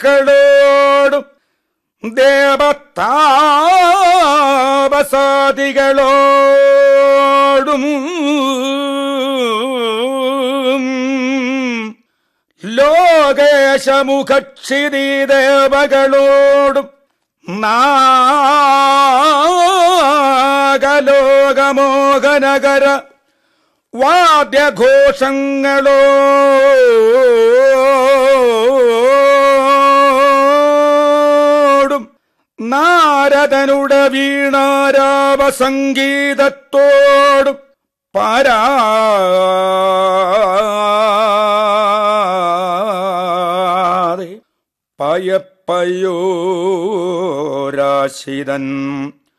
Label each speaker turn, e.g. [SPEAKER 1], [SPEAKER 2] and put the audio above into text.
[SPEAKER 1] മക്കളോടും ദേവതാപസാദികളോടും ലോകേശമുഖക്ഷിതി ദേവകളോടും നാഗലോകമോഹനഗര വാദ്യഘോഷങ്ങളോടും നാരദനുടെ വീണാരാവസംഗീതത്തോടും പരാതെ പയപ്പയോരാശിതൻ